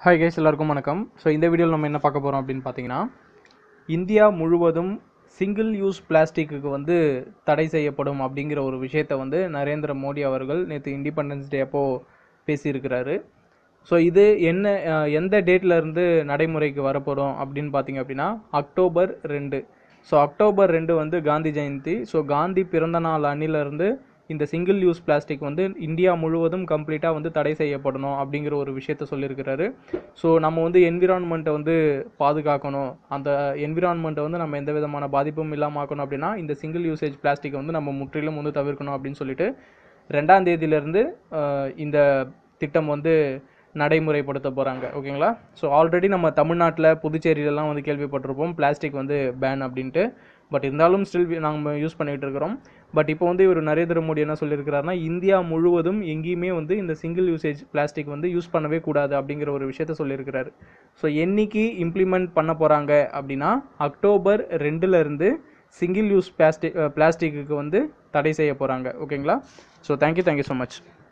hi guys எல்லாருக்கும் வணக்கம் so இந்த வீடியோவில் நம்ம என்ன பார்க்க போகிறோம் அப்படின்னு பார்த்தீங்கன்னா இந்தியா முழுவதும் சிங்கிள் யூஸ் பிளாஸ்டிக்கு வந்து தடை செய்யப்படும் அப்படிங்கிற ஒரு விஷயத்தை வந்து நரேந்திர மோடி அவர்கள் நேற்று இண்டிபெண்டன்ஸ் டே அப்போ பேசியிருக்கிறாரு ஸோ இது என்ன அஹ், எந்த டேட்ல இருந்து நடைமுறைக்கு வரப்போகிறோம் அப்படின்னு பார்த்தீங்க அப்படின்னா அக்டோபர் ரெண்டு ஸோ அக்டோபர் ரெண்டு வந்து காந்தி ஜெயந்தி ஸோ காந்தி பிறந்த நாள் அன்னிலிருந்து இந்த சிங்கிள் யூஸ் பிளாஸ்டிக் வந்து இந்தியா முழுவதும் கம்ப்ளீட்டாக வந்து தடை செய்யப்படணும் அப்படிங்கிற ஒரு விஷயத்த சொல்லியிருக்கிறாரு ஸோ நம்ம வந்து என்விரான்மெண்ட்டை வந்து பாதுகாக்கணும் அந்த என்விரான்மெண்ட்டை வந்து நம்ம எந்த விதமான பாதிப்பும் இல்லாமல் ஆக்கணும் அப்படின்னா இந்த சிங்கிள் யூசேஜ் பிளாஸ்டிக்கை வந்து நம்ம முற்றிலும் வந்து தவிர்க்கணும் அப்படின்னு சொல்லிட்டு ரெண்டாம் தேதியிலேருந்து இந்த திட்டம் வந்து நடைமுறைப்படுத்த போகிறாங்க ஓகேங்களா ஸோ ஆல்ரெடி நம்ம தமிழ்நாட்டில் புதுச்சேரியிலலாம் வந்து கேள்விப்பட்டிருப்போம் பிளாஸ்டிக் வந்து பேன் அப்படின்ட்டு பட் இருந்தாலும் ஸ்டில் நாங்கள் யூஸ் பண்ணிகிட்டு இருக்கிறோம் பட் இப்போ வந்து இவர் நரேந்திர மோடி என்ன சொல்லியிருக்கிறாருன்னா இந்தியா முழுவதும் எங்கேயுமே வந்து இந்த சிங்கிள் யூசேஜ் பிளாஸ்டிக் வந்து யூஸ் பண்ணவே கூடாது அப்படிங்கிற ஒரு விஷயத்த சொல்லியிருக்கிறாரு ஸோ என்னைக்கு இம்ப்ளிமெண்ட் பண்ண போகிறாங்க அப்படின்னா அக்டோபர் ரெண்டுல இருந்து சிங்கிள் யூஸ் பிளாஸ்டிக் பிளாஸ்டிக்கு வந்து தடை செய்ய போகிறாங்க ஓகேங்களா so thank you thank you so much